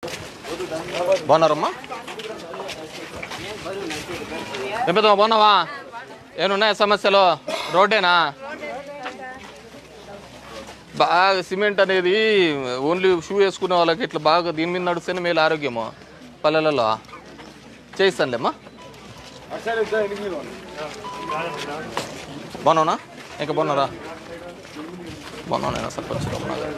బాగున్నారమ్మా ఏం పెద్దమ్మా బాగున్నావా ఏమన్నాయా సమస్యలు రోడ్డేనా బాగా సిమెంట్ అనేది ఓన్లీ షూ వేసుకునే వాళ్ళకి ఇట్లా బాగా దీని మీద నడిస్తేనే మేలు ఆరోగ్యము పల్లెలలో చేయిస్తానులేమ్మా బాగున్నావునా ఇంకా బాగున్నారా బాగున్నావు నేను సర్పంచ్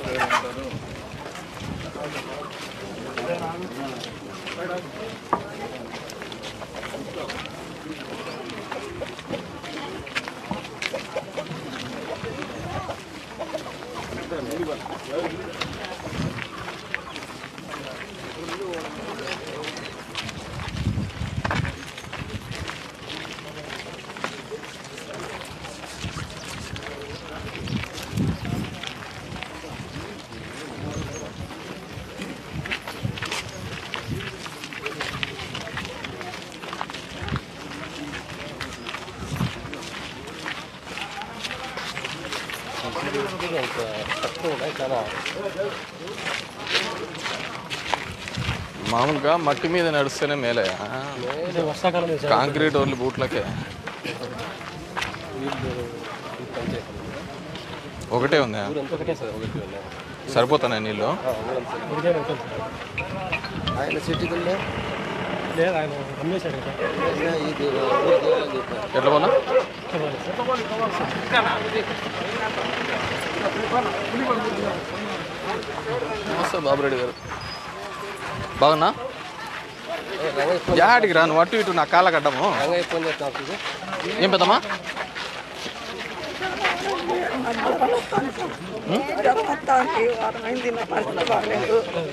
మామూలుగా మట్టి మీద నడిస్తేనే మేలే వర్షాకాలం కాంక్రీట్ ఓన్లీ బూట్లకే ఒకటే ఉందా ఒకటే సార్ ఒకటి సరిపోతానే నీళ్ళు ఆయన సిటీలో లేదు ఆయన అమ్మేశాడు కదా ఇది ఊరికి వెళ్ళాలని చెప్పారు ఎట్లా పోనా నమస్తే బాబురెడ్డి గారు బాగున్నా యాడికి రాను అటు ఇటు నా కాళ్ళ గడ్డము రంగయ్య ఫోన్ చేస్తాను ఏం పెద్దమ్మా జరుగుతానికి వారమైంది నా పరిస్థితి బాగలేదు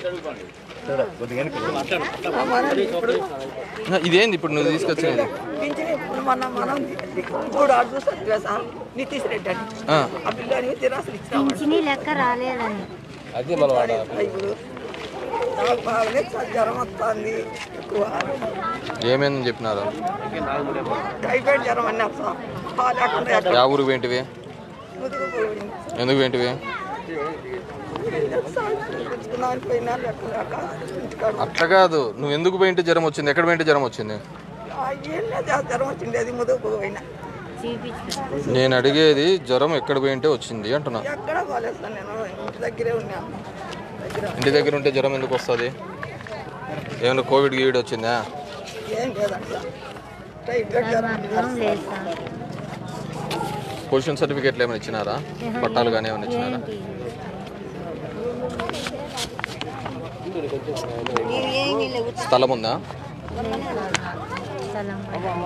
ఇదేంది ఇప్పుడు నువ్వు తీసుకొచ్చేది పింఛన్ ఇప్పుడు మన మనం మూడు ఆడు చూస్తారు తెలుసా నితీష్ రెడ్డి అని ఆ, ఆ పిల్లని తిరాసులు ఇచ్చినాం పింఛనీ లెక్క రాలేదని అది మనం ఆడ ఇప్పుడు నాకు బాగలేదు సార్ జ్వరం వస్తుంది ఎక్కువ ఏమేందని చెప్పినారు టైఫాయిడ్ జ్వరం అన్నారు సార్ పాలు లేకుండా ఎక్కడ యా ఊరికి ఏంటివి ముదుగు పోయింది ఎందుకు ఏంటివి తెచ్చుకున్నాను పోయినా లెక్కలేక ఇంటికాడ అట్లా కాదు నువ్వు ఎందుకు పోయింటే జ్వరం వచ్చింది ఎక్కడ పోయింటే జ్వరం వచ్చింది ఆ, ఏం లేదు ఆ జ్వరం వచ్చింది అది ముదుగు పోయినా చూపించు నేను అడిగేది జ్వరం ఎక్కడ పోయింటే వచ్చింది అంటున్నా ఎక్కడ పోలేదు సార్ నేను ఇంటి దగ్గరే ఉన్నా దగ్గర ఇంటి దగ్గర ఉంటే జ్వరం ఎందుకు వస్తుంది ఏమైనా కోవిడ్ గీవిడ్ వచ్చిందా ఏం లేదంట టైఫాయిడ్ జ్వరం అర్థం లేదు సార్ పొజిషన్ సర్టిఫికేట్లు ఏమైనా ఇచ్చినారా పట్టాలు కానీ ఏమైనా ఇచ్చినారా ఏంటి స్థలం ఉందా స్థలం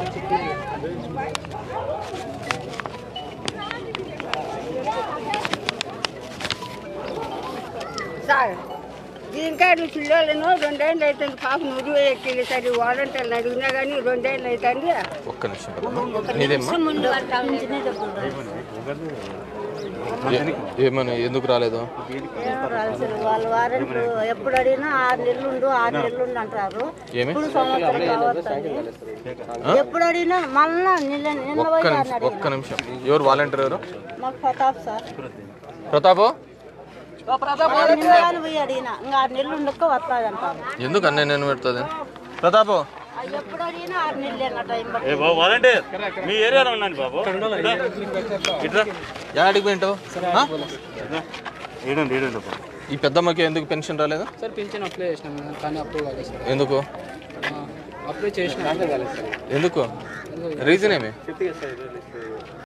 సార్ దీనికాయలు పిల్లలను రెండేళ్ళు అవుతుంది పాప నువ్వు ఎక్కింది సరే వాలంటీర్లు అడిగినా కానీ రెండేళ్ళు అవుతుంది ఒక్క నిమిషం పెద్దమ్మా. నీదేమ్మా పింఛనీ డబ్బులు ఏ- ఏమని ఎందుకు రాలేదు ఏం రాదు సార్ వాళ్ళు వారెంట్ ఎప్పుడు అడిగినా ఆరు నెలలు ఉండు ఆరు నెలలు ఉండు అంటారు ఏమి ఇప్పుడు సంవత్సరం కావస్తుంది ఎప్పుడు అడిగినా మళ్ళా నిన్న నిన్న ఒక్క పోయి నిమిషం ఒక్క నిమిషం ఎవరు వాలంటీర్ ఎవరు మాకు ప్రతాప్ సార్ ప్రతాపు ఆరు నెలలు కానీ పోయి అడిగినా ఇంకా ఆరు నెలలు ఉండక వస్తుంది అంటారు ఎందుకు అన్నీ నేను పెడుతుంది ప్రతాపు ఎప్పుడు అడిగినా ఆరు నెలలు అన్న టైం బట్టి వాలంటీర్ మీ ఏరియాలో ఉన్నాను బాబు ఇట్లా యాడికి పోయింటావు ఆ? ఏడండి ఏడండి బాబు ఈ పెద్దమ్మకి ఎందుకు పెన్షన్ రాలేదు సార్ పింఛన్ అప్లై చేసినాం కదా, కానీ అప్రూవ్ కాలేదు సార్ ఎందుకు అప్లై చేసినా ఎందుకు రీజన్ ఏమి